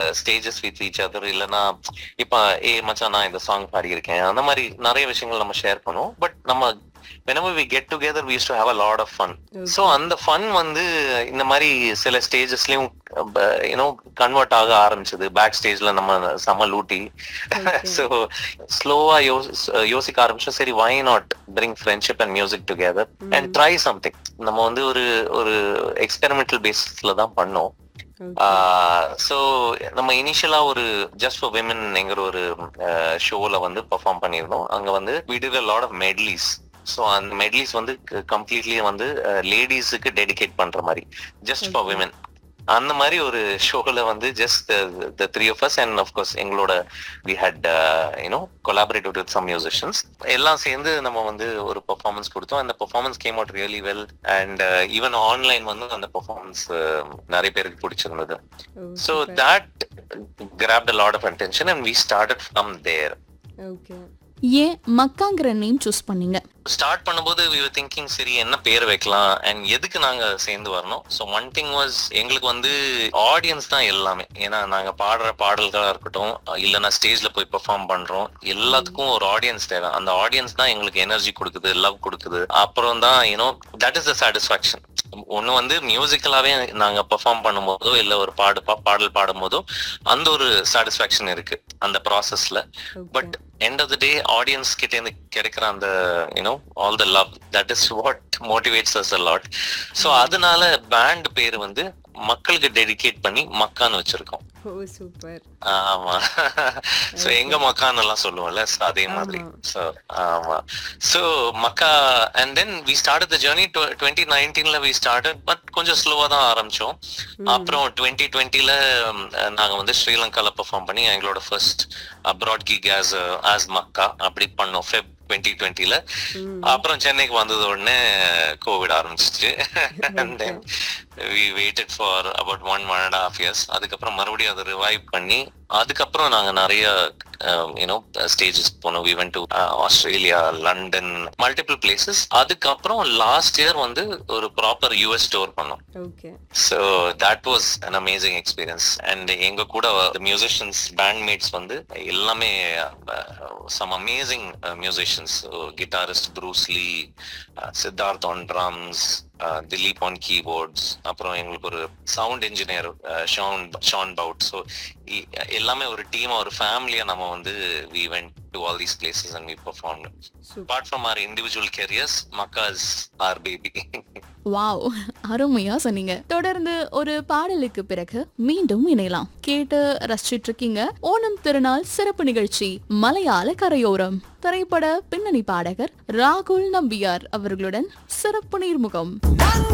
Stages with each other இல்லனா இப்ப ஏ மச்சான் நான் இந்த சாங் பாடியிருக்கேன் அந்த மாதிரி நிறைய விஷயங்கள் நம்ம ஷேர் பண்ணுவோம் பட் நம்ம whenever we get together we used to have a lot of fun so அந்த ஃபன் வந்து இந்த மாதிரி சில ஸ்டேஜஸ்லயும் யூனோ கன்வெர்ட் ஆக ஆரம்பிச்சது பேக் ஸ்டேஜ்ல நம்ம செம லூட்டி சோ ஸ்லோவா யோசிக்க ஆரம்பிச்சோம் சரி why not bring friendship and music together and try something நம்ம வந்து ஒரு ஒரு எக்ஸ்பெரிமெண்டல் பேசிஸ்ல தான் பண்ணோம் சோ நம்ம இனிஷியலா ஒரு ஜஸ்ட் ஃபார் விமன்ங்கிற ஒரு ஷோல வந்து பெர்ஃபார்ம் பண்ணியிருந்தோம் அங்க வந்து we did a lot of medleys so அந்த மெட்லிஸ் வந்து கம்ப்ளீட்லி வந்து லேடிஸுக்கு டெடிகேட் பண்ற மாதிரி ஜஸ்ட் ஃபார் விமன் அந்த மாதிரி ஒரு ஷோல வந்து just the three of us and of course எங்களோட we had you know collaborative with some musicians எல்லாம் சேர்ந்து நம்ம வந்து ஒரு பெர்ஃபார்மன்ஸ் கொடுத்தோம் அந்த performance came out really well and even online வந்து அந்த பெர்ஃபார்மன்ஸ் நிறைய பேருக்கு பிடிச்சிருந்தது so that grabbed a lot of attention and we started from there okay ஏன் மக்காங்கிற நேம் சூஸ் பண்ணீங்க ஸ்டார்ட் பண்ணும்போது வி வர் திங்கிங் சரி என்ன பேர் வைக்கலாம் அண்ட் எதுக்கு நாங்க சேர்ந்து வரணும் ஸோ ஒன் திங் வாஸ் எங்களுக்கு வந்து ஆடியன்ஸ் தான் எல்லாமே ஏன்னா நாங்க பாடுற பாடல்களா இருக்கட்டும் இல்லைன்னா ஸ்டேஜ்ல போய் பெர்ஃபார்ம் பண்றோம் எல்லாத்துக்கும் ஒரு ஆடியன்ஸ் தேவை அந்த ஆடியன்ஸ் தான் எங்களுக்கு எனர்ஜி கொடுக்குது லவ் கொடுக்குது அப்புறம் தான் you know that is the satisfaction ஒண்ணு வந்து மியூசிக்கலாவே நாங்க பெர்ஃபார்ம் பண்ணும்போதோ இல்ல ஒரு பாடு பா- பாடல் பாடும்போதோ அந்த ஒரு சாட்டிஸ்பாக்சன் இருக்கு அந்த ப்ராசஸ்ல but end of the day audience கிட்ட இருந்து கிடைக்கிற அந்த you know all the love that is what motivates us a lot so அதனால பேண்ட் பேர் வந்து மக்களுக்கு டெடிகேட் பண்ணி மக்கான்னு வச்சிருக்கோம் ஓ சூப்பர் ஆமா சோ எங்க மக்கான்னு எல்லாம் சொல்லுவோம்ல so அதே மாதிரி ஆமா. சோ ஆமா so Makka and then we start the journey twenty நைன்டீன்ல வி ஸ்டார்டட் பட் கொஞ்சம் ஸ்லோவா தான் ஆரம்பிச்சோம் அப்புறம் டுவெண்ட்டி டுவெண்ட்டில நாங்க வந்து ஸ்ரீலங்கால பெர்ஃபார்ம் பண்ணி எங்களோட first abroad gig as as Makka அப்படி பண்ணோம் ஃபெப் டுவெண்ட்டி டுவெண்ட்டில அப்புறம் சென்னைக்கு வந்தது உடனே கோவிட் ஆரம்பிச்சிச்சு and then we waited for about one one and half years அதுக்கப்புறம் மறுபடியும் அதை ரிவைவ் பண்ணி அதுக்கப்புறம் நாங்க நிறைய யூனோ ஸ்டேஜஸ் போனோம் we went to Australia London multiple places அதுக்கப்புறம் லாஸ்ட் இயர் வந்து ஒரு ப்ராப்பர் யூஎஸ் டோர் பண்ணோம் okay so that was an amazing experience and எங்க கூட மியூசிஷியன்ஸ் பேண்ட் மேட்ஸ் வந்து எல்லாமே some amazing musicians guitarist Bruce Lee Siddharth on drums Dileep on keyboards அப்புறம் எங்களுக்கு ஒரு சவுண்ட் இன்ஜினியர் ஷான் ஷான் பவுட் ஸோ எல்லாமே ஒரு டீமா ஒரு ஃபேமிலியா நம்ம வந்து we went to all these places and we perform apart from our individual careers Makkas are baby wow அருமையா சொன்னீங்க தொடர்ந்து ஒரு பாடலுக்கு பிறகு மீண்டும் இணையலாம் கேட்டு ரசிச்சிட்டு இருக்கீங்க ஓணம் திருநாள் சிறப்பு நிகழ்ச்சி மலையாள கரையோரம் திரைப்பட பின்னணி பாடகர் ராகுல் நம்பியார் அவர்களுடன் சிறப்பு நேர்முகம்